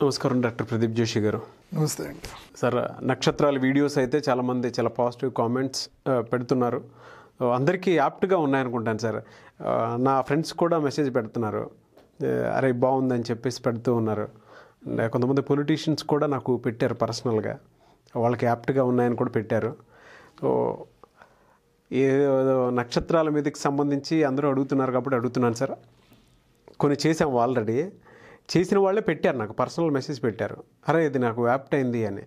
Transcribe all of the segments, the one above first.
నమస్కారం డాక్టర్ ప్రదీప్ జోషి గారు నమస్తే అండి సార్ నక్షత్రాల వీడియోస్ అయితే చాలామంది చాలా పాజిటివ్ కామెంట్స్ ఆ, పెడుతున్నారు ఆ, అందరికీ యాప్ట్గా ఉన్నాయనుకుంటాను సార్ ఆ, నా ఫ్రెండ్స్ కూడా మెసేజ్ పెడుతున్నారు ఆ, అరే బాగుందని చెప్పేసి పెడుతూ ఉన్నారు అండ్ కొంతమంది పొలిటీషియన్స్ కూడా నాకు పెట్టారు పర్సనల్గా వాళ్ళకి యాప్ట్గా ఉన్నాయని కూడా పెట్టారు సో ఏదో నక్షత్రాల మీదకి సంబంధించి అందరూ అడుగుతున్నారు కాబట్టి అడుగుతున్నాను సార్ కొన్ని చేసాం ఆల్రెడీ చేసిన వాళ్ళే పెట్టారు నాకు పర్సనల్ మెసేజ్ పెట్టారు అరే ఇది నాకు యాప్ట్ అయింది అని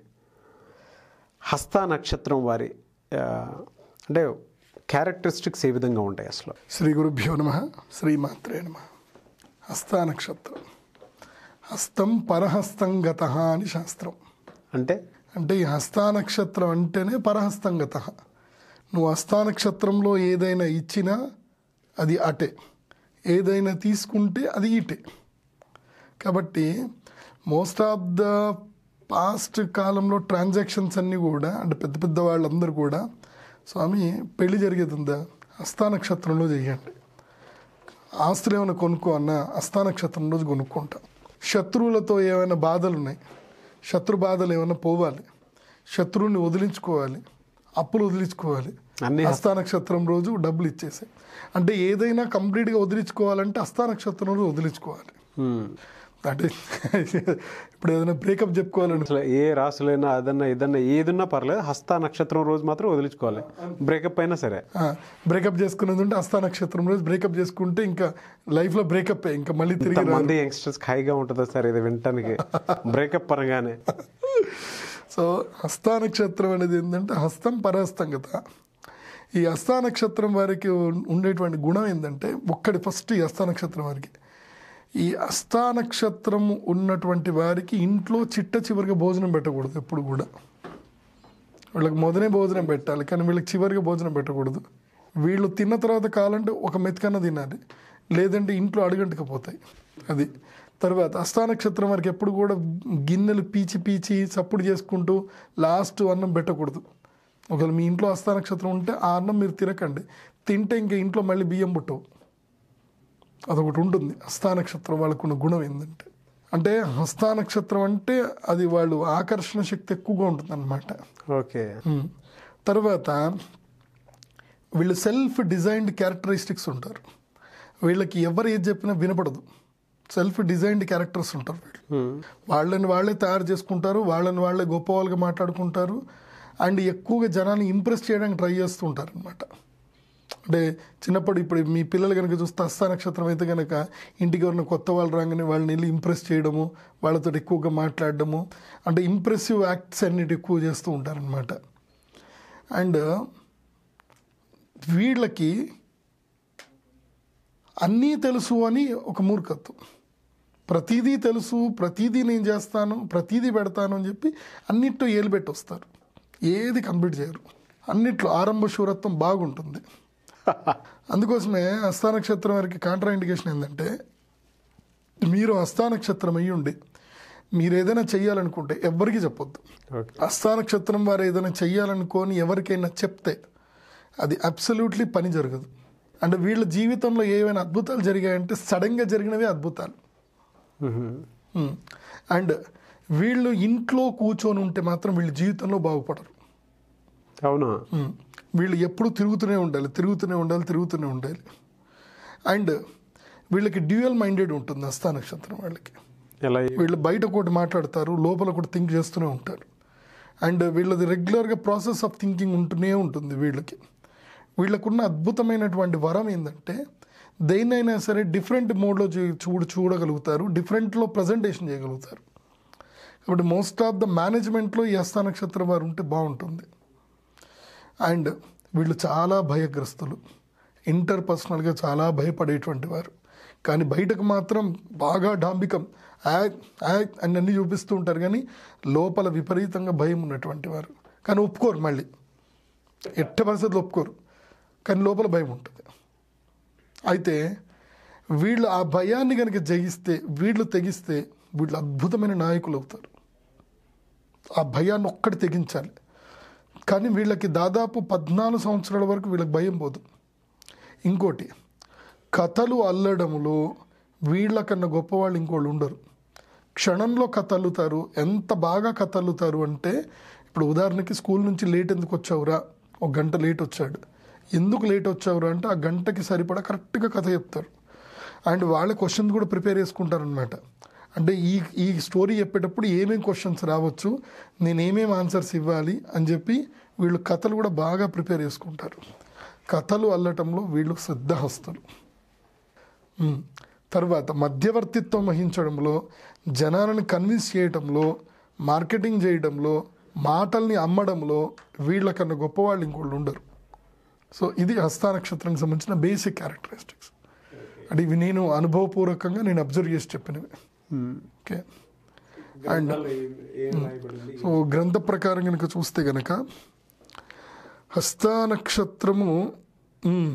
హస్త నక్షత్రం వారి ఆ, అంటే క్యారెక్టరిస్టిక్స్ ఏ విధంగా ఉంటాయి అసలు శ్రీ గురుభ్యో నమ శ్రీమాత్రే నమ హస్త నక్షత్రం హస్తం పరహస్తం గత అని శాస్త్రం అంటే అంటే ఈ హస్తా నక్షత్రం అంటేనే పరహస్తం గత నువ్వు హస్తా నక్షత్రంలో ఏదైనా ఇచ్చినా అది అటే ఏదైనా తీసుకుంటే అది ఇటే కాబట్టి మోస్ట్ ఆఫ్ ద పాస్ట్ కాలంలో ట్రాన్సాక్షన్స్ అన్నీ కూడా అంటే పెద్ద పెద్ద వాళ్ళందరూ కూడా స్వామి పెళ్లి జరిగేది ఉందా హస్తా నక్షత్రంలో చేయండి ఆస్తులు ఏమైనా కొనుక్కో అన్న హస్తా నక్షత్రం రోజు కొనుక్కుంటాం శత్రువులతో ఏమైనా బాధలు ఉన్నాయి శత్రు బాధలు ఏమైనా పోవాలి శత్రువుని వదిలించుకోవాలి అప్పులు వదిలించుకోవాలి అన్నీ హస్తా నక్షత్రం రోజు డబ్బులు ఇచ్చేసాయి అంటే ఏదైనా కంప్లీట్గా వదిలించుకోవాలంటే హస్తా నక్షత్రం రోజు వదిలించుకోవాలి హ్మ్. అంటే ఇప్పుడు ఏదైనా బ్రేకప్ చెప్పుకోవాలని అసలు ఏ రాసులైనా అదన్నా ఇదన్నా ఏదన్నా పర్లేదు హస్త నక్షత్రం రోజు మాత్రం వదిలించుకోవాలి బ్రేకప్ అయినా సరే బ్రేకప్ చేసుకునేది ఉంటే హస్తా నక్షత్రం రోజు బ్రేకప్ చేసుకుంటే ఇంకా లైఫ్లో బ్రేకప్ ఇంకా మళ్ళీ తిరిగి రారు. మంది యంగ్స్టర్స్ హైగా ఉంటుందా సార్ ఇది వినటానికి బ్రేకప్ పరంగానే సో హస్తా నక్షత్రం అనేది ఏంటంటే హస్తం పరహస్తం కదా ఈ హస్తా నక్షత్రం వారికి ఉన్- ఉండేటువంటి గుణం ఏంటంటే ఒక్కడి ఫస్ట్ ఈ హస్తా నక్షత్రం వారికి ఈ హస్తా నక్షత్రం ఉన్నటువంటి వారికి ఇంట్లో చిట్ట చివరిగా భోజనం పెట్టకూడదు ఎప్పుడు కూడా వీళ్ళకి మొదనే భోజనం పెట్టాలి కానీ వీళ్ళకి చివరిగా భోజనం పెట్టకూడదు వీళ్ళు తిన్న తర్వాత కావాలంటే ఒక మెతుకన్న తినాలి లేదంటే ఇంట్లో అడుగంటకపోతాయి అది తర్వాత హస్తా నక్షత్రం వారికి ఎప్పుడు కూడా గిన్నెలు పీచి పీచి చప్పుడు చేసుకుంటూ లాస్ట్ అన్నం పెట్టకూడదు ఒకవేళ మీ ఇంట్లో హస్తా నక్షత్రం ఉంటే ఆ అన్నం మీరు తినకండి తింటే ఇంకా ఇంట్లో మళ్ళీ బియ్యం పుట్టవు అదొకటి ఉంటుంది హస్తా నక్షత్రం వాళ్ళకున్న గుణం ఏంటంటే అంటే హస్తా నక్షత్రం అంటే అది వాళ్ళు ఆకర్షణ శక్తి ఎక్కువగా ఉంటుంది అనమాట ఓకే తర్వాత వీళ్ళు సెల్ఫ్ డిజైన్డ్ క్యారెక్టరిస్టిక్స్ ఉంటారు వీళ్ళకి ఎవరు ఏది చెప్పినా వినపడదు సెల్ఫ్ డిజైన్డ్ క్యారెక్టర్స్ ఉంటారు వీళ్ళు వాళ్ళని వాళ్ళే తయారు చేసుకుంటారు వాళ్ళని వాళ్ళే గొప్ప వాళ్ళగా మాట్లాడుకుంటారు అండ్ ఎక్కువగా జనాన్ని ఇంప్రెస్ చేయడానికి ట్రై చేస్తూ ఉంటారు అనమాట అంటే చిన్నప్పుడు ఇప్పుడు మీ పిల్లలు కనుక చూస్తే హస్త నక్షత్రం అయితే కనుక ఇంటికి ఎవరైనా కొత్త వాళ్ళు రాగానే వాళ్ళని వెళ్ళి ఇంప్రెస్ చేయడము వాళ్ళతో ఎక్కువగా మాట్లాడడము అంటే ఇంప్రెసివ్ యాక్ట్స్ అన్నిటి ఎక్కువ చేస్తూ ఉంటారనమాట అండ్ వీళ్ళకి అన్నీ తెలుసు అని ఒక మూర్ఖత్వం ప్రతిదీ తెలుసు ప్రతిదీ నేను చేస్తాను ప్రతిదీ పెడతాను అని చెప్పి అన్నిట్లో ఏలుబెట్టి వస్తారు ఏది కంప్లీట్ చేయరు అన్నిట్లో ఆరంభ శూరత్వం బాగుంటుంది అందుకోసమే హస్తా నక్షత్రం వారికి కాంట్రా ఇండికేషన్ ఏంటంటే మీరు హస్తా నక్షత్రం అయ్యి ఉండి మీరు ఏదైనా చెయ్యాలనుకుంటే ఎవరికి చెప్పొద్దు ఓకే హస్తా నక్షత్రం వారు ఏదైనా చెయ్యాలనుకొని ఎవరికైనా చెప్తే అది అబ్సల్యూట్లీ పని జరగదు అంటే వీళ్ళ జీవితంలో ఏవైనా అద్భుతాలు జరిగాయంటే సడన్గా జరిగినవే అద్భుతాలు మ్మ్. అండ్ వీళ్ళు ఇంట్లో కూర్చొని ఉంటే మాత్రం వీళ్ళ జీవితంలో బాగుపడరు అవునా ఉమ్. వీళ్ళు ఎప్పుడు తిరుగుతూనే ఉండాలి తిరుగుతూనే ఉండాలి తిరుగుతూనే ఉండాలి అండ్ వీళ్ళకి డ్యూయల్ మైండెడ్ ఉంటుంది హస్తా నక్షత్రం వాళ్ళకి ఎలా వీళ్ళు బయట ఒకటి మాట్లాడతారు లోపల కూడా థింక్ చేస్తూనే ఉంటారు అండ్ వీళ్ళది రెగ్యులర్గా ప్రాసెస్ ఆఫ్ థింకింగ్ ఉంటూనే ఉంటుంది వీళ్ళకి వీళ్ళకున్న అద్భుతమైనటువంటి వరం ఏంటంటే దేన్నైనా సరే డిఫరెంట్ మోడ్లో చూడ చూడగలుగుతారు డిఫరెంట్లో ప్రజెంటేషన్ చేయగలుగుతారు కాబట్టి మోస్ట్ ఆఫ్ ద మేనేజ్మెంట్లో ఈ హస్త నక్షత్రం వారు ఉంటే బాగుంటుంది అండ్ వీళ్ళు చాలా భయగ్రస్తులు ఇంటర్ పర్సనల్గా చాలా భయపడేటువంటి వారు కానీ బయటకు మాత్రం బాగా డాంబికం యాక్ యాక్ అని అన్ని చూపిస్తూ ఉంటారు కానీ లోపల విపరీతంగా భయం ఉన్నటువంటి వారు కానీ ఒప్పుకోరు మళ్ళీ ఎట్ట పరిస్థితులు ఒప్పుకోరు కానీ లోపల భయం ఉంటుంది అయితే వీళ్ళు ఆ భయాన్ని కనుక జయిస్తే వీళ్ళు తెగిస్తే వీళ్ళు అద్భుతమైన నాయకులు అవుతారు ఆ భయాన్ని ఒక్కటి తెగించాలి కానీ వీళ్ళకి దాదాపు పద్నాలుగు సంవత్సరాల వరకు వీళ్ళకి భయం పోదు ఇంకోటి కథలు అల్లడములో వీళ్ళకన్నా గొప్పవాళ్ళు ఇంకోళ్ళు ఉండరు క్షణంలో కథ అల్లుతారు ఎంత బాగా కథ అల్లుతారు అంటే ఇప్పుడు ఉదాహరణకి స్కూల్ నుంచి లేట్ ఎందుకు వచ్చావురా ఒక గంట లేట్ వచ్చాడు ఎందుకు లేట్ వచ్చావురా అంటే ఆ గంటకి సరిపడా కరెక్ట్గా కథ చెప్తారు అండ్ వాళ్ళ క్వశ్చన్స్ కూడా ప్రిపేర్ చేసుకుంటారనమాట అంటే ఈ ఈ స్టోరీ చెప్పేటప్పుడు ఏమేమి క్వశ్చన్స్ రావచ్చు నేను ఏమేమి ఆన్సర్స్ ఇవ్వాలి అని చెప్పి వీళ్ళు కథలు కూడా బాగా ప్రిపేర్ చేసుకుంటారు కథలు అల్లటంలో వీళ్ళు సిద్ధహస్తులు ఉమ్. తర్వాత మధ్యవర్తిత్వం వహించడంలో జనాలను కన్విన్స్ చేయడంలో మార్కెటింగ్ చేయడంలో మాటల్ని అమ్మడంలో వీళ్ళకన్నా గొప్పవాళ్ళు ఇంకోళ్ళు ఉండరు సో ఇది హస్త నక్షత్రానికి సంబంధించిన బేసిక్ క్యారెక్టరిస్టిక్స్ అంటే ఇవి నేను అనుభవపూర్వకంగా నేను అబ్జర్వ్ చేసి చెప్పినవి ఓకే అండ్ సో గ్రంథ ప్రకారం కనుక చూస్తే గనక హస్త నక్షత్రము ఉమ్,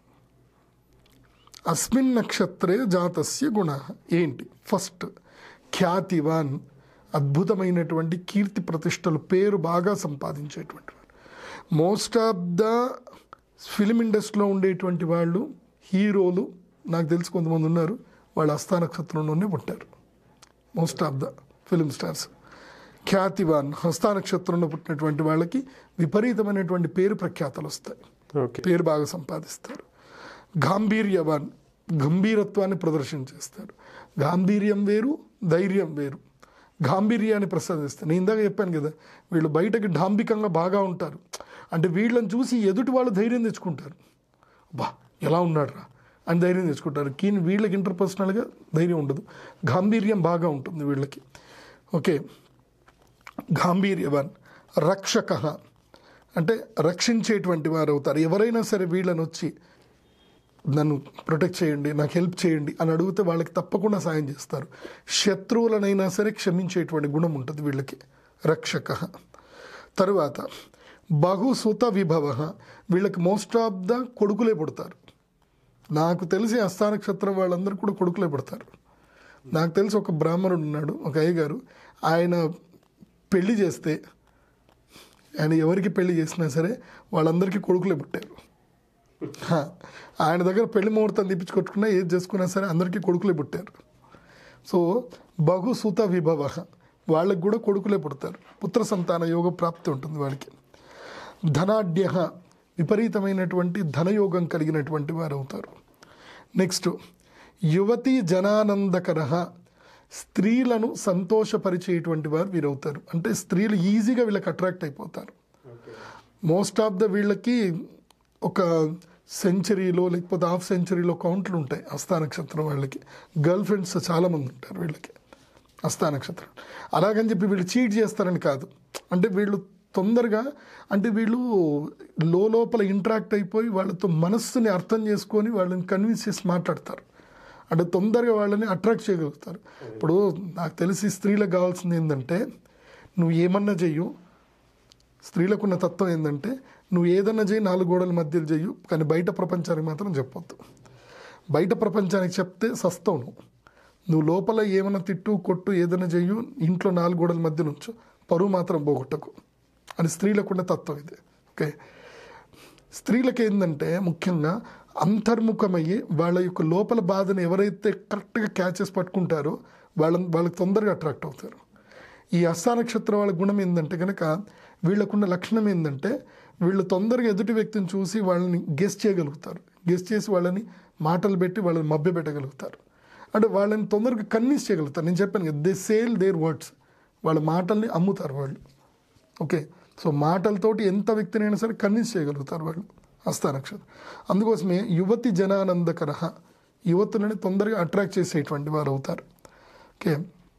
అస్మిన్ నక్షత్రే జాతస్య గుణ ఏంటి ఫస్ట్ ఖ్యాతివాన్ అద్భుతమైనటువంటి కీర్తి ప్రతిష్టలు పేరు బాగా సంపాదించేటువంటి వాడు మోస్ట్ ఆఫ్ ద ఫిలిం ఇండస్ట్రీలో ఉండేటువంటి వాళ్ళు హీరోలు నాకు తెలిసి కొంతమంది ఉన్నారు వాళ్ళు హస్త నక్షత్రంలోనే పుట్టారు most of the film stars ఖ్యాతివాన్ హస్త నక్షత్రంలో పుట్టినటువంటి వాళ్ళకి విపరీతమైనటువంటి పేరు ప్రఖ్యాతలు వస్తాయి ఓకే పేరు బాగా సంపాదిస్తారు గాంభీర్యవాన్ గంభీరత్వాన్ని ప్రదర్శన చేస్తారు గాంభీర్యం వేరు ధైర్యం వేరు గాంభీర్యాన్ని ప్రసాదిస్తారు నేను ఇందాక చెప్పాను కదా వీళ్ళు బయటకి డాంబికంగా బాగా ఉంటారు అంటే వీళ్ళని చూసి ఎదుటి వాళ్ళు ధైర్యం తెచ్చుకుంటారు బా ఎలా ఉన్నాడు రా అని ధైర్యం తెచ్చుకుంటారు కానీ వీళ్ళకి ఇంటర్పర్సనల్గా ధైర్యం ఉండదు గాంభీర్యం బాగా ఉంటుంది వీళ్ళకి ఓకే గాంభీర్యవాన్ రక్షక అంటే రక్షించేటువంటి వారు అవుతారు ఎవరైనా సరే వీళ్ళని వచ్చి నన్ను ప్రొటెక్ట్ చేయండి నాకు హెల్ప్ చేయండి అని అడిగితే వాళ్ళకి తప్పకుండా సాయం చేస్తారు శత్రువులనైనా సరే క్షమించేటువంటి గుణం ఉంటుంది వీళ్ళకి రక్షక తరువాత బహుసుత విభవ వీళ్ళకి మోస్ట్ ఆఫ్ ద కొడుకులే పుడతారు నాకు తెలిసి హస్త నక్షత్రం వాళ్ళందరూ కూడా కొడుకులే పుడతారు నాకు తెలిసి ఒక బ్రాహ్మణుడు ఉన్నాడు ఒక అయ్యగారు ఆయన పెళ్లి చేస్తే ఆయన ఎవరికి పెళ్లి చేసినా సరే వాళ్ళందరికీ కొడుకులే పుట్టారు హా, ఆయన దగ్గర పెళ్లి ముహూర్తం తీపించుకొట్టుకున్నా ఏది చేసుకున్నా సరే అందరికీ కొడుకులే పుట్టారు సో బహుసుత విభవ వాళ్ళకి కూడా కొడుకులే పుడతారు పుత్ర సంతాన యోగ ప్రాప్తి ఉంటుంది వాళ్ళకి ధనాఢ్య విపరీతమైనటువంటి ధనయోగం కలిగినటువంటి వారు అవుతారు నెక్స్ట్ యువతి జనానందకర స్త్రీలను సంతోషపరిచేటువంటి వారు వీరవుతారు అంటే స్త్రీలు ఈజీగా వీళ్ళకి అట్రాక్ట్ అయిపోతారు మోస్ట్ ఆఫ్ ద వీళ్ళకి ఒక సెంచరీలో లేకపోతే హాఫ్ సెంచరీలో కౌంట్లు ఉంటాయి హస్తా నక్షత్రం వాళ్ళకి గర్ల్ ఫ్రెండ్స్ చాలామంది ఉంటారు వీళ్ళకి హస్తా నక్షత్రం అలాగని చెప్పి వీళ్ళు చీట్ చేస్తారని కాదు అంటే వీళ్ళు తొందరగా అంటే వీళ్ళు లోపల ఇంటరాక్ట్ అయిపోయి వాళ్ళతో మనస్సుని అర్థం చేసుకొని వాళ్ళని కన్విన్స్ చేసి మాట్లాడతారు అంటే తొందరగా వాళ్ళని అట్రాక్ట్ చేయగలుగుతారు ఇప్పుడు నాకు తెలిసి స్త్రీలకు కావాల్సింది ఏంటంటే నువ్వు ఏమన్నా చెయ్యు స్త్రీలకున్న తత్వం ఏంటంటే నువ్వు ఏదన్నా చేయి నాలుగు గోడల మధ్యలో చెయ్యు కానీ బయట ప్రపంచానికి మాత్రం చెప్పొద్దు బయట ప్రపంచానికి చెప్తే సస్తావు నువ్వు నువ్వు లోపల ఏమైనా తిట్టు కొట్టు ఏదైనా చెయ్యు ఇంట్లో నాలుగు గోడల మధ్య నుంచు పరువు మాత్రం పోగొట్టకు అని స్త్రీలకున్న తత్వం ఇది ఓకే స్త్రీలకు ఏంటంటే ముఖ్యంగా అంతర్ముఖమయ్యి వాళ్ళ యొక్క లోపల బాధను ఎవరైతే కరెక్ట్గా క్యాచ్ చేసి పట్టుకుంటారో వాళ్ళ వాళ్ళకి తొందరగా అట్రాక్ట్ అవుతారు ఈ హస్త నక్షత్రం వాళ్ళ గుణం ఏంటంటే కనుక వీళ్ళకున్న లక్షణం ఏంటంటే వీళ్ళు తొందరగా ఎదుటి వ్యక్తిని చూసి వాళ్ళని గెస్ట్ చేయగలుగుతారు గెస్ట్ చేసి వాళ్ళని మాటలు పెట్టి వాళ్ళని మభ్య పెట్టగలుగుతారు అంటే వాళ్ళని తొందరగా కన్విన్స్ చేయగలుగుతారు నేను చెప్పాను కదా దే సేల్ దేర్ వర్డ్స్ వాళ్ళ మాటల్ని అమ్ముతారు వాళ్ళు ఓకే సో మాటలతోటి ఎంత వ్యక్తినైనా సరే కన్విన్స్ చేయగలుగుతారు వాళ్ళు హస్త నక్షత్రం అందుకోసమే యువతి జనానందకర యువతులని తొందరగా అట్రాక్ట్ చేసేటువంటి వారు అవుతారు ఓకే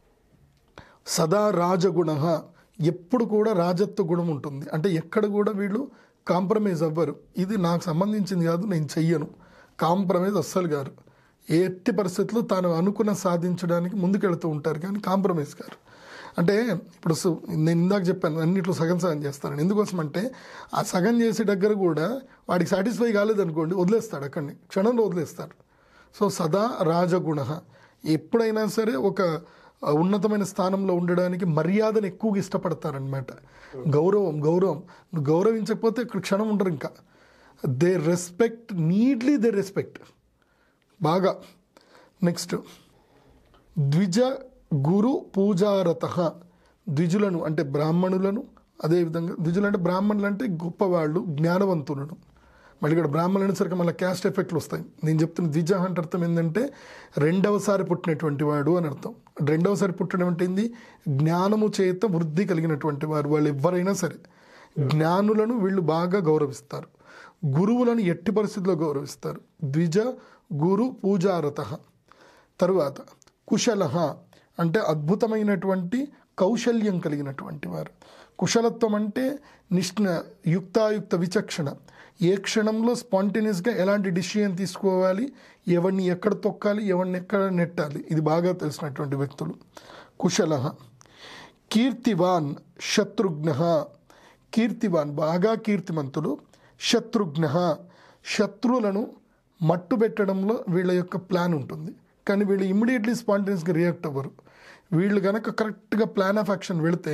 సదా రాజగుణ ఎప్పుడు కూడా రాజత్వ గుణం ఉంటుంది అంటే ఎక్కడ కూడా వీళ్ళు కాంప్రమైజ్ అవ్వరు ఇది నాకు సంబంధించింది కాదు నేను చెయ్యను కాంప్రమైజ్ అస్సలు గారు ఏ ఎట్టి పరిస్థితుల్లో తాను అనుకున్న సాధించడానికి ముందుకెళ్తూ ఉంటారు కానీ కాంప్రమైజ్ గారు అంటే ఇప్పుడు సు- నేను ఇందాక చెప్పాను అన్నిట్లో సగం సగం చేస్తాను ఎందుకోసం అంటే ఆ సగం చేసే దగ్గర కూడా వాడికి సాటిస్ఫై కాలేదనుకోండి వదిలేస్తాడు అక్కడిని క్షణంలో వదిలేస్తాడు సో సదా రాజగుణ ఎప్పుడైనా సరే ఒక ఆ, ఉన్నతమైన స్థానంలో ఉండడానికి మర్యాదను ఎక్కువగా ఇష్టపడతారనమాట గౌరవం గౌరవం నువ్వు గౌరవించకపోతే ఇక్కడ క్షణం ఉండరు ఇంకా they respect neatly they respect బాగా నెక్స్ట్ ద్విజ గురు పూజారత ద్విజులను అంటే బ్రాహ్మణులను అదేవిధంగా ద్విజులు అంటే బ్రాహ్మణులు అంటే గొప్పవాళ్ళు జ్ఞానవంతులను మళ్ళీ ఇక్కడ బ్రాహ్మణులు అనేసరికి మళ్ళీ క్యాస్ట్ ఎఫెక్ట్లు వస్తాయి నేను చెప్తున్న ద్విజ అంటే అర్థం ఏంటంటే రెండవసారి పుట్టినటువంటి వాడు అని అర్థం రెండవసారి పుట్టడం అంటే ఏంది జ్ఞానము చేత వృద్ధి కలిగినటువంటి వారు వాళ్ళు ఎవరైనా సరే జ్ఞానులను వీళ్ళు బాగా గౌరవిస్తారు గురువులను ఎట్టి పరిస్థితుల్లో గౌరవిస్తారు ద్విజ గురు పూజారత తరువాత కుశల అంటే అద్భుతమైనటువంటి కౌశల్యం కలిగినటువంటి వారు కుశలత్వం అంటే నిష్ణ యుక్తాయుక్త విచక్షణ ఏ క్షణంలో స్పాంటేనియస్గా ఎలాంటి డిసిషన్ తీసుకోవాలి ఎవరిని ఎక్కడ తొక్కాలి ఎవరిని ఎక్కడ నెట్టాలి ఇది బాగా తెలిసినటువంటి వ్యక్తులు కుశల కీర్తివాన్ శత్రుఘ్న కీర్తివాన్ బాగా కీర్తిమంతులు శత్రుఘ్న శత్రువులను మట్టు పెట్టడంలో వీళ్ళ యొక్క ప్లాన్ ఉంటుంది కానీ వీళ్ళు ఇమ్మీడియట్లీ స్పాంటేనియస్గా రియాక్ట్ అవ్వరు వీళ్ళు కనుక కరెక్ట్గా ప్లాన్ ఆఫ్ యాక్షన్ వెళితే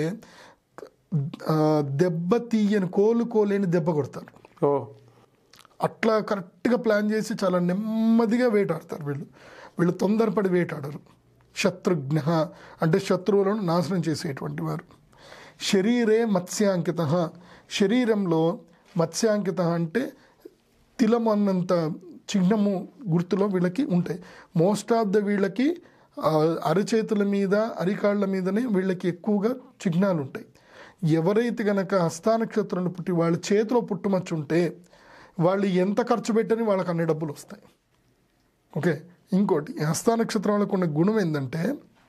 ఆ, దెబ్బ తీయని కోలుకోలేని దెబ్బ కొడతారు ఓ అట్లా కరెక్ట్గా ప్లాన్ చేసి చాలా నెమ్మదిగా వేటాడతారు వీళ్ళు వీళ్ళు తొందరపడి వేటాడరు శత్రుఘ్న అంటే శత్రువులను నాశనం చేసేటువంటి వారు శరీరే మత్స్యాంకిత శరీరంలో మత్స్యాంకిత అంటే తిలము అన్నంత చిహ్నము గుర్తులో వీళ్ళకి ఉంటాయి మోస్ట్ ఆఫ్ ద వీళ్ళకి ఆ, అరచేతుల మీద అరికాళ్ళ మీదనే వీళ్ళకి ఎక్కువగా చిహ్నాలు ఉంటాయి ఎవరైతే గనక హస్తానక్షత్రంలో పుట్టి వాళ్ళ చేతిలో పుట్టుమచ్చు ఉంటే వాళ్ళు ఎంత ఖర్చు పెట్టని వాళ్ళకి అన్ని డబ్బులు వస్తాయి ఓకే ఇంకోటి ఈ హస్తానక్షత్రం వాళ్ళకు ఉన్న గుణం ఏంటంటే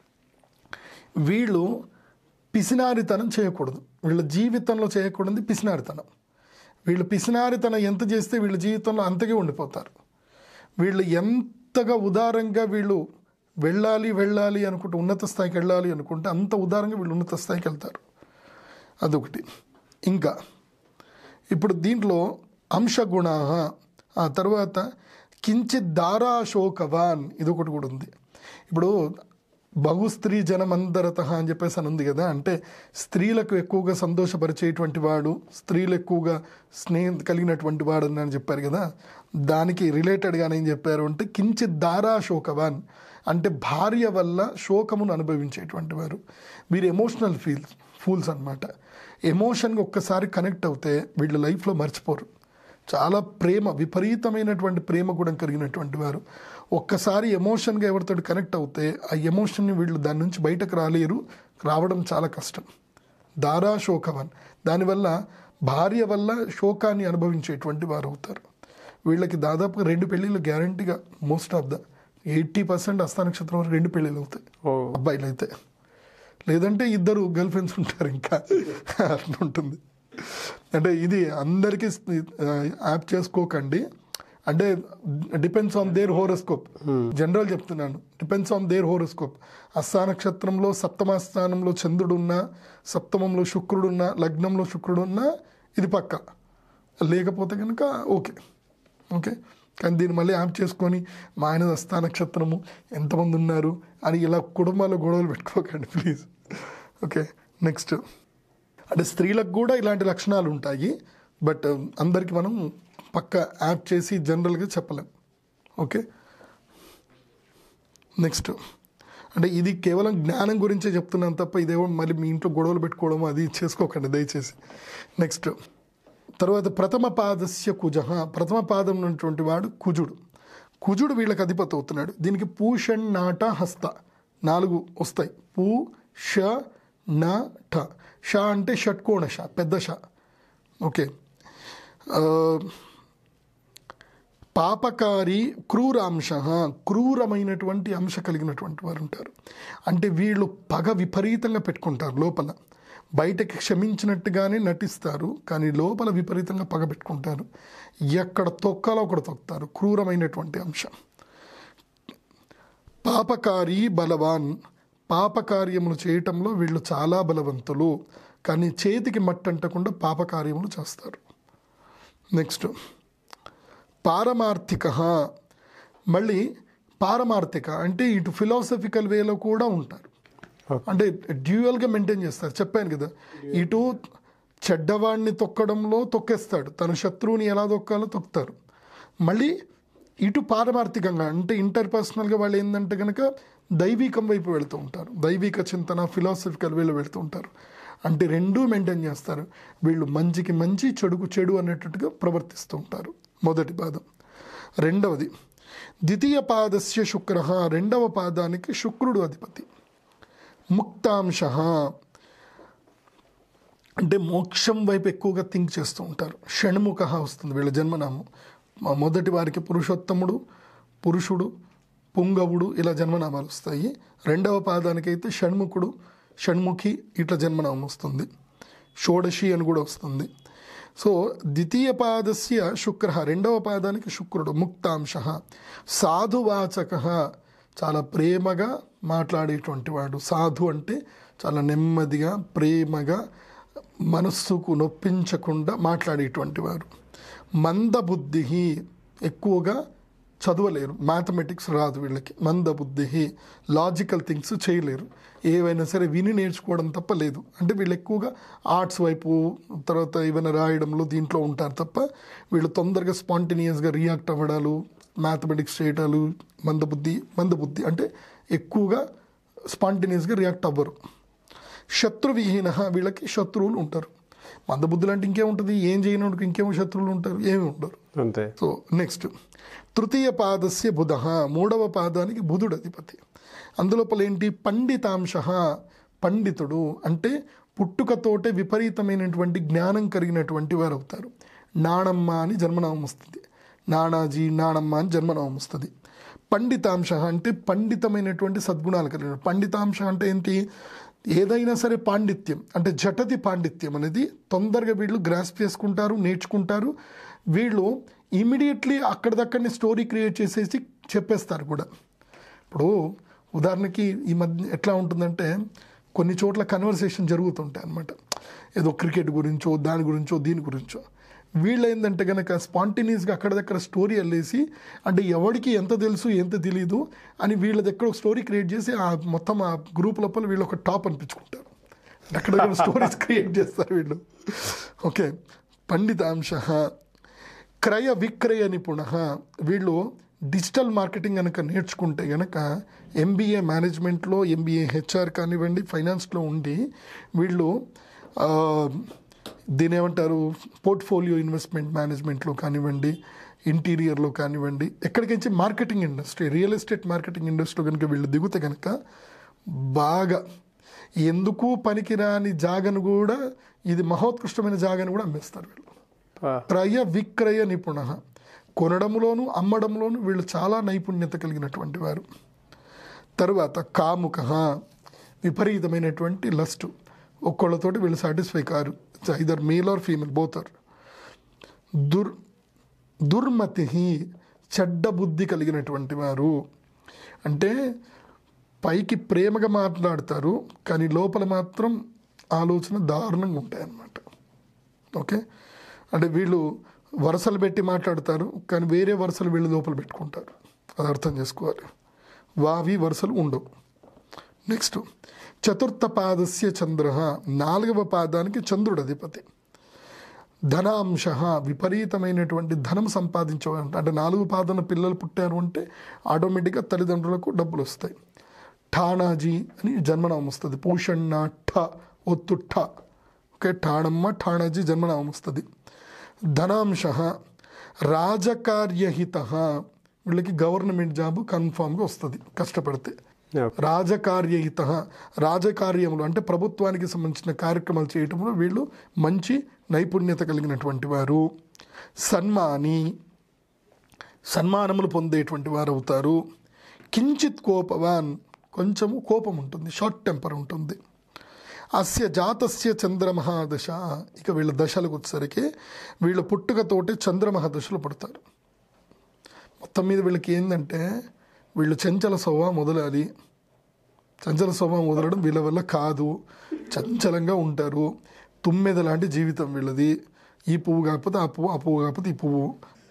వీళ్ళు పిసినారితనం చేయకూడదు వీళ్ళ జీవితంలో చేయకూడదు పిసినారితనం వీళ్ళు పిసినారితనం ఎంత చేస్తే వీళ్ళ జీవితంలో అంతగే ఉండిపోతారు వీళ్ళు ఎంతగా ఉదారంగా వీళ్ళు వెళ్ళాలి వెళ్ళాలి అనుకుంటే ఉన్నత స్థాయికి వెళ్ళాలి అనుకుంటే అంత ఉదారంగా వీళ్ళు ఉన్నత స్థాయికి వెళ్తారు అదొకటి ఇంకా ఇప్పుడు దీంట్లో అంశగుణ ఆ తర్వాత కించిత్ దారాశోకవాన్ ఇది ఒకటి కూడా ఉంది ఇప్పుడు బహుస్త్రీ జనమందరత అని చెప్పేసి అని ఉంది కదా అంటే స్త్రీలకు ఎక్కువగా సంతోషపరిచేటువంటి వాడు స్త్రీలు ఎక్కువగా స్నేహం కలిగినటువంటి వాడు అని చెప్పారు కదా దానికి రిలేటెడ్గా ఏం చెప్పారు అంటే కించిత్ దారాశోకవాన్ అంటే భార్య వల్ల శోకమును అనుభవించేటువంటి వారు వీరు ఎమోషనల్ ఫీల్ ఫూల్స్ అనమాట ఎమోషన్గా ఒక్కసారి కనెక్ట్ అవుతే వీళ్ళ లైఫ్లో మర్చిపోరు చాలా ప్రేమ విపరీతమైనటువంటి ప్రేమ కూడా కలిగినటువంటి వారు ఒక్కసారి ఎమోషన్గా ఎవరితో కనెక్ట్ అవుతే ఆ ఎమోషన్ని వీళ్ళు దాని నుంచి బయటకు రాలేరు రావడం చాలా కష్టం దారా శోకవన్ దానివల్ల భార్య వల్ల శోకాన్ని అనుభవించేటువంటి వారు అవుతారు వీళ్ళకి దాదాపుగా రెండు పెళ్ళిళ్ళు గ్యారంటీగా most of the eighty percent అస్థానక్షత్రం వరకు రెండు పెళ్ళిళ్ళు అవుతాయి ఓ అబ్బాయిలు అయితే లేదంటే ఇద్దరు గర్ల్ ఫ్రెండ్స్ ఉంటారు ఇంకా అట్లా ఉంటుంది అంటే ఇది అందరికీ యాప్ చేసుకోకండి అంటే depends on their horoscope general చెప్తున్నాను డిపెండ్స్ ఆన్ దేర్ హోరోస్కోప్ అస్థా నక్షత్రంలో సప్తమ స్థానంలో చంద్రుడు ఉన్నా సప్తమంలో శుక్రుడు ఉన్నా లగ్నంలో శుక్రుడు ఉన్నా ఇది పక్క లేకపోతే కనుక ఓకే ఓకే కానీ దీన్ని మళ్ళీ యాప్ చేసుకొని మా ఆయన అస్థా నక్షత్రము ఎంతమంది ఉన్నారు అని ఇలా కుటుంబాల్లో గొడవలు పెట్టుకోకండి ప్లీజ్ ఓకే నెక్స్ట్ అంటే స్త్రీలకు కూడా ఇలాంటి లక్షణాలు ఉంటాయి బట్ అందరికి మనం పక్క యాప్ చేసి జనరల్గా చెప్పలేం ఓకే నెక్స్ట్ అంటే ఇది కేవలం జ్ఞానం గురించే చెప్తున్నాను తప్ప ఇదేమో మళ్ళీ మీ ఇంట్లో గొడవలు పెట్టుకోవడం అది చేసుకోకండి దయచేసి నెక్స్ట్ తర్వాత ప్రథమ పాదస్య కుజ ప్రథమ పాదం ఉన్నటువంటి వాడు కుజుడు కుజుడు వీళ్ళకి అధిపతి అవుతున్నాడు దీనికి పూషణ్ నాట హస్త నాలుగు వస్తాయి పూ ష న ఠ ష అంటే షట్కోణ ష పెద్ద ష ఓకే ఆ, పాపకారి క్రూరాంశ క్రూరమైనటువంటి అంశ కలిగినటువంటి వారు ఉంటారు అంటే వీళ్ళు పగ విపరీతంగా పెట్టుకుంటారు లోపల బయటకి క్షమించినట్టుగానే నటిస్తారు కానీ లోపల విపరీతంగా పగ పెట్టుకుంటారు ఎక్కడ తొక్కాలో అక్కడ తొక్కుతారు క్రూరమైనటువంటి అంశం పాపకారి బలవాన్ పాపకార్యములు చేయటంలో వీళ్ళు చాలా బలవంతులు కానీ చేతికి మట్టంటకుండా పాపకార్యములు చేస్తారు నెక్స్ట్ పారమార్థిక మళ్ళీ పారమార్థిక అంటే ఇటు ఫిలాసఫికల్ వేలో కూడా ఉంటారు అంటే డ్యూయల్గా మెయింటైన్ చేస్తారు చెప్పాను కదా ఇటు చెడ్డవాడిని తొక్కడంలో తొక్కేస్తాడు తన శత్రువుని ఎలా తొక్కాలో తొక్కుతారు మళ్ళీ ఇటు పారమార్థికంగా అంటే ఇంటర్ పర్సనల్గా వాళ్ళు ఏంటంటే కనుక దైవికం వైపు వెళ్తూ ఉంటారు దైవిక చింతన ఫిలాసఫికల్ వేలో వెళ్తూ ఉంటారు అంటే రెండూ మెయింటైన్ చేస్తారు వీళ్ళు మంచికి మంచి చెడుకు చెడు అనేటట్టుగా ప్రవర్తిస్తూ ఉంటారు మొదటి పాదం రెండవది ద్వితీయ పాదస్య శుక్ర రెండవ పాదానికి శుక్రుడు అధిపతి ముక్తాంశ అంటే మోక్షం వైపు ఎక్కువగా థింక్ చేస్తూ ఉంటారు షణ్ముఖ వస్తుంది వీళ్ళ జన్మనామం మా మొదటి వారికి పురుషోత్తముడు పురుషుడు పుంగవుడు ఇలా జన్మనామాలు వస్తాయి రెండవ పాదానికి అయితే షణ్ముఖుడు షణ్ముఖి ఇట్లా జన్మనామం వస్తుంది షోడశి అని కూడా వస్తుంది సో ద్వితీయ పాదస్య శుక్ర రెండవ పాదానికి శుక్రుడు ముక్తాంశ సాధువాచక చాలా ప్రేమగా మాట్లాడేటువంటి వాడు సాధు అంటే చాలా నెమ్మదిగా ప్రేమగా మనస్సుకు నొప్పించకుండా మాట్లాడేటువంటి వారు మందబుద్ధి ఎక్కువగా చదవలేరు మ్యాథమెటిక్స్ రాదు వీళ్ళకి మందబుద్ధి లాజికల్ థింగ్స్ చేయలేరు ఏవైనా సరే విని నేర్చుకోవడం తప్ప లేదు అంటే వీళ్ళు ఎక్కువగా ఆర్ట్స్ వైపు తర్వాత ఏమైనా రాయడంలో దీంట్లో ఉంటారు తప్ప వీళ్ళు తొందరగా స్పాంటేనియస్గా రియాక్ట్ అవ్వడాలు మ్యాథమెటిక్స్ చేయడాలు మందబుద్ధి మందబుద్ధి అంటే ఎక్కువగా స్పాంటేనియస్గా రియాక్ట్ అవ్వరు శత్రువిహీన వీళ్ళకి శత్రువులు ఉంటారు మందబుద్ధులు అంటే ఇంకేముంటుంది ఏం చేయనోడికి ఇంకేమో శత్రువులు ఉంటారు ఏమి ఉండరు అంతే సో నెక్స్ట్ తృతీయ పాదస్య బుధ మూడవ పాదానికి బుధుడు అధిపతి అందులోపల ఏంటి పండితాంశ పండితుడు అంటే పుట్టుకతోటే విపరీతమైనటువంటి జ్ఞానం కలిగినటువంటి వారు అవుతారు నాణమ్మ అని జన్మనామం వస్తుంది నానాజీ నాణమ్మ అని జన్మనామం వస్తుంది పండితాంశ అంటే పండితమైనటువంటి సద్గుణాలు కలిగిన పండితాంశ అంటే ఏంటి ఏదైనా సరే పాండిత్యం అంటే జటతి పాండిత్యం అనేది తొందరగా వీళ్ళు గ్రాస్ప్ చేసుకుంటారు నేర్చుకుంటారు వీళ్ళు ఇమీడియట్లీ అక్కడిదక్కడనే స్టోరీ క్రియేట్ చేసేసి చెప్పేస్తారు కూడా ఇప్పుడు ఉదాహరణకి ఈ మధ్య ఎట్లా ఉంటుందంటే కొన్ని చోట్ల కన్వర్సేషన్ జరుగుతుంటాయి అనమాట ఏదో క్రికెట్ గురించో దాని గురించో దీని గురించో వీళ్ళు ఏంటంటే కనుక స్పాంటేనియస్గా అక్కడిదక్కడ స్టోరీ వెళ్ళేసి అంటే ఎవరికి ఎంత తెలుసు ఎంత తెలియదు అని వీళ్ళ దగ్గర ఒక స్టోరీ క్రియేట్ చేసి ఆ మొత్తం ఆ గ్రూప్ లోపల వీళ్ళు ఒక టాప్ అనిపించుకుంటారు అక్కడ స్టోరీస్ క్రియేట్ చేస్తారు వీళ్ళు ఓకే పండితాంశ క్రయ విక్రయ నిపుణ వీళ్ళు డిజిటల్ మార్కెటింగ్ కనుక నేర్చుకుంటే కనుక ఎంబీఏ మేనేజ్మెంట్లో ఎంబీఏ హెచ్ఆర్ కానివ్వండి ఫైనాన్స్లో ఉండి వీళ్ళు ఆ, దీని ఏమంటారు పోర్ట్ఫోలియో ఇన్వెస్ట్మెంట్ మేనేజ్మెంట్లో కానివ్వండి ఇంటీరియర్లో కానివ్వండి ఎక్కడికించి marketing industry real estate marketing ఇండస్ట్రీలో కనుక వీళ్ళు దిగుతే కనుక బాగా ఎందుకు పనికిరాని జాగను కూడా ఇది మహోత్కృష్టమైన జాగను కూడా అమ్మేస్తారు వీళ్ళు ఆ, క్రయ విక్రయ నిపుణ కొనడంలోను అమ్మడంలోను వీళ్ళు చాలా నైపుణ్యత కలిగినటువంటి వారు తరువాత కాముక విపరీతమైనటువంటి లస్ట్ ఒక్కళ్ళతోటి వీళ్ళు సాటిస్ఫై కారు either male or female bother దుర్ దుర్మతి చెడ్డ బుద్ధి కలిగినటువంటి వారు అంటే పైకి ప్రేమగా మాట్లాడతారు కానీ లోపల మాత్రం ఆలోచన దారుణంగా ఉంటాయన్నమాట ఓకే అంటే వీళ్ళు వరుసలు పెట్టి మాట్లాడతారు కానీ వేరే వరుసలు వీళ్ళు లోపల పెట్టుకుంటారు అది అర్థం చేసుకోవాలి వావి వరుసలు ఉండవు నెక్స్ట్ చతుర్థ పాదస్య చంద్ర నాలుగవ పాదానికి చంద్రుడు అధిపతి ధనాంశ విపరీతమైనటువంటి ధనం సంపాదించేవారు అంటే నాలుగు పాదన పిల్లలు పుట్టారు అంటే ఆటోమేటిక్గా తల్లిదండ్రులకు డబ్బులు వస్తాయి ఠాణాజీ అని జన్మనామం వస్తుంది పూషణ ఠ ఒత్తు ఠ ఓకే ఠాణమ్మ ఠాణాజీ జన్మనామం వస్తుంది ధనాంశ రాజకార్యహిత వీళ్ళకి గవర్నమెంట్ జాబ్ కన్ఫామ్గా వస్తుంది కష్టపడితే ఓకే. రాజకార్యహిత రాజకార్యములు అంటే ప్రభుత్వానికి సంబంధించిన కార్యక్రమాలు చేయటంలో వీళ్ళు మంచి నైపుణ్యత కలిగినటువంటి వారు సన్మాని సన్మానములు పొందేటువంటి వారు అవుతారు కించిత్ కోపవాన్ కొంచెము కోపం ఉంటుంది షార్ట్ టెంపర్ ఉంటుంది అస్య జాతస్య చంద్రమహాదశ ఇక వీళ్ళ దశలకు వచ్చేసరికి వీళ్ళ పుట్టుకతోటి చంద్రమహాదశలు పుడతారు మొత్తం మీద వీళ్ళకి ఏంటంటే వీళ్ళు చంచల స్వభావం వదలాలి చంచల స్వభావం వదలడం వీళ్ళ వల్ల కాదు చంచలంగా ఉంటారు తుమ్మెద లాంటి జీవితం వీళ్ళది ఈ పువ్వు కాకపోతే ఆ పువ్వు ఆ పువ్వు కాకపోతే ఈ పువ్వు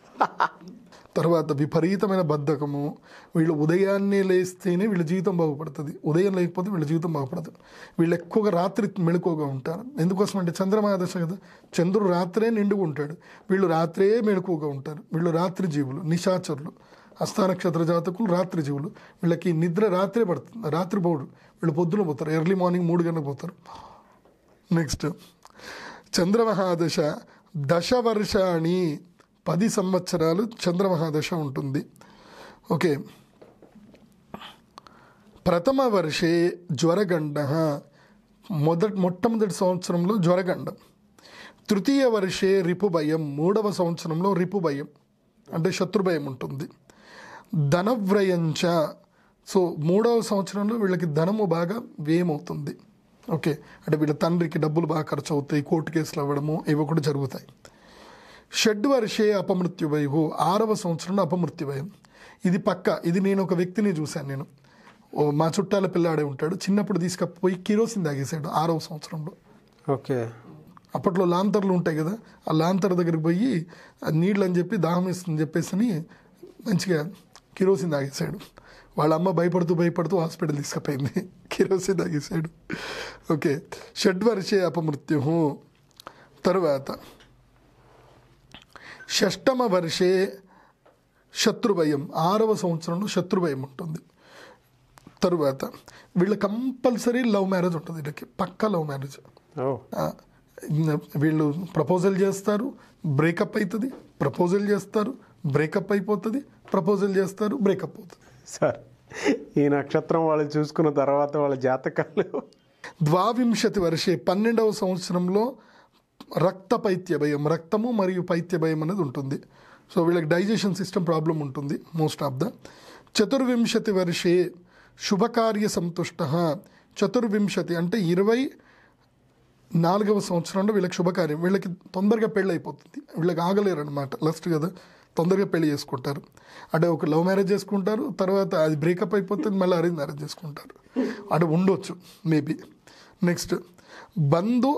తర్వాత విపరీతమైన బద్ధకము వీళ్ళు ఉదయాన్నే లేస్తేనే వీళ్ళ జీవితం బాగుపడుతుంది ఉదయం లేకపోతే వీళ్ళ జీవితం బాగుపడదు వీళ్ళు ఎక్కువగా రాత్రి మెళుకోగా ఉంటారు ఎందుకోసం అంటే చంద్రమహాదశ కదా చంద్రుడు రాత్రే నిండుగా ఉంటాడు వీళ్ళు రాత్రే మెళుకువగా ఉంటారు వీళ్ళు రాత్రి జీవులు నిశాచరులు హస్త నక్షత్ర జాతకులు రాత్రి జీవులు వీళ్ళకి నిద్ర రాత్రే పడుతుంది రాత్రి పోడు వీళ్ళు పొద్దున పోతారు ఎర్లీ మార్నింగ్ మూడు గంటలకు పోతారు నెక్స్ట్ చంద్రమహాదశ దశ వర్షాణి పది సంవత్సరాలు చంద్రమహాదశ ఉంటుంది ఓకే ప్రథమ వర్షే జ్వరగండ మొదటి మొట్టమొదటి సంవత్సరంలో జ్వరగండం తృతీయ వర్షే రిపుభయం మూడవ సంవత్సరంలో రిపుభయం అంటే శత్రుభయం ఉంటుంది ధనవ్రయంచ సో మూడవ సంవత్సరంలో వీళ్ళకి ధనము బాగా వ్యయమవుతుంది ఓకే అంటే వీళ్ళ తండ్రికి డబ్బులు బాగా ఖర్చు అవుతాయి కోర్టు కేసులు అవ్వడము ఇవి కూడా జరుగుతాయి షడ్ వర్షే అపమృత్యుభయు ఆరవ సంవత్సరంలో అపమృత్యుభయం ఇది పక్క ఇది నేను ఒక వ్యక్తిని చూశాను నేను ఓ మా చుట్టాల పిల్లాడే ఉంటాడు చిన్నప్పుడు తీసుకపోయి కిరోసిన్ తాగేశాడు ఆరవ సంవత్సరంలో ఓకే అప్పట్లో లాంతర్లు ఉంటాయి కదా ఆ లాంతర్ దగ్గరికి పోయి ఆ నీళ్ళు అని చెప్పి దాహం వేస్తుందని చెప్పేసి అని మంచిగా కిరోసిన్ తాగేశాడు వాళ్ళ అమ్మ భయపడుతూ భయపడుతూ హాస్పిటల్ తీసుకుపోయింది కిరోసిన్ తాగేశాడు ఓకే షడ్వర్షే అపమృత్యు తరువాత షష్టమ వర్షే శత్రుభయం ఆరవ సంవత్సరంలో శత్రుభయం ఉంటుంది తరువాత వీళ్ళ కంపల్సరీ లవ్ మ్యారేజ్ ఉంటుంది వీళ్ళకి పక్కా లవ్ మ్యారేజ్ ఓ ఆ, వీళ్ళు ప్రపోజల్ చేస్తారు బ్రేకప్ అవుతుంది ప్రపోజల్ చేస్తారు బ్రేకప్ అయిపోతుంది ప్రపోజల్ చేస్తారు బ్రేకప్ అవుతుంది సార్ ఈ నక్షత్రం వాళ్ళు చూసుకున్న తర్వాత వాళ్ళ జాతకాలు ద్వావింశతి వర్షే పన్నెండవ సంవత్సరంలో రక్త పైత్య భయం రక్తము మరియు పైత్య భయం అనేది ఉంటుంది సో వీళ్ళకి డైజెషన్ సిస్టమ్ ప్రాబ్లం ఉంటుంది మోస్ట్ ఆఫ్ ద చతుర్వింశతి వర్షే శుభకార్య సంతుష్ట చతుర్వింశతి అంటే ఇరవై నాలుగవ సంవత్సరంలో వీళ్ళకి శుభకార్యం వీళ్ళకి తొందరగా పెళ్ళి అయిపోతుంది వీళ్ళకి ఆగలేరు అనమాట లస్ట్ కదా తొందరగా పెళ్లి చేసుకుంటారు అంటే ఒక లవ్ మ్యారేజ్ చేసుకుంటారు తర్వాత అది బ్రేకప్ అయిపోతుంది మళ్ళీ అరేంజ్ మ్యారేజ్ చేసుకుంటారు అంటే ఉండొచ్చు మేబీ నెక్స్ట్ బంధు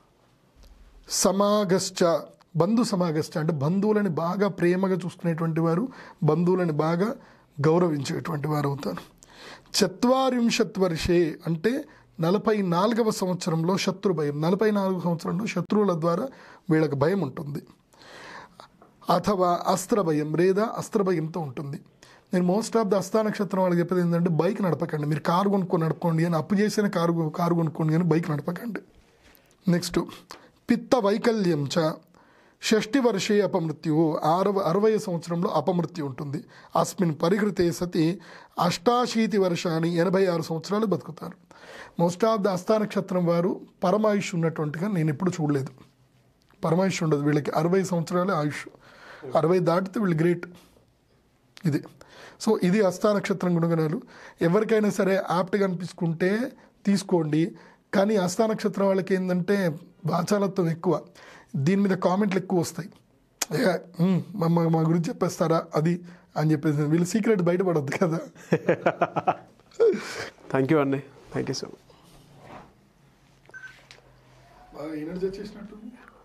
సమాగశ్చ బంధు సమాగశ్చ అంటే బంధువులని బాగా ప్రేమగా చూసుకునేటువంటి వారు బంధువులని బాగా గౌరవించేటువంటి వారు అవుతారు చత్వారింశత్ వర్షే అంటే నలభై నాలుగవ సంవత్సరంలో శత్రు భయం నలభై నాలుగు సంవత్సరంలో శత్రువుల ద్వారా వీళ్ళకి భయం ఉంటుంది అథవా అస్త్ర భయం లేదా అస్త్ర భయంతో ఉంటుంది నేను మోస్ట్ ఆఫ్ ద అస్థా నక్షత్రం వాళ్ళకి చెప్పేది ఏంటంటే బైక్ నడపకండి మీరు కారు కొనుక్కొని నడుపుకోండి అని అప్పు చేసిన కారు కారు కొనుక్కోండి అని బైక్ నడపకండి నెక్స్ట్ పిత్త వైకల్యం చ షష్ఠి వర్షే అపమృత్యు ఆరవ అరవై సంవత్సరంలో అపమృత్యు ఉంటుంది అస్మిన్ పరిహృతే సతి అష్టాశీతి వర్షాన్ని ఎనభై ఆరు సంవత్సరాలు బతుకుతారు మోస్ట్ ఆఫ్ ద అస్థా నక్షత్రం వారు పరమాయుష్ ఉన్నటువంటిగా నేను ఎప్పుడు చూడలేదు పరమాయుష్ ఉండదు వీళ్ళకి అరవై సంవత్సరాలే ఆయుష్ అరవై దాటితే వీళ్ళు గ్రేట్ ఇది సో ఇది హస్తా నక్షత్రం గుణగణాలు ఎవరికైనా సరే యాప్ట్గా అనిపించుకుంటే తీసుకోండి కానీ హస్తా నక్షత్రం వాళ్ళకి ఏంటంటే వాచాలత్వం ఎక్కువ దీని మీద కామెంట్లు ఎక్కువ వస్తాయి ఏ, ఉమ్, మా మా- మా గురించి చెప్పేస్తారా అది అని చెప్పేసి వీళ్ళు సీక్రెట్ బయటపడద్దు కదా థ్యాంక్ యూ అండి థ్యాంక్ యూ సో మచ్ బాగా ఎనర్జీ వచ్చేసినట్టు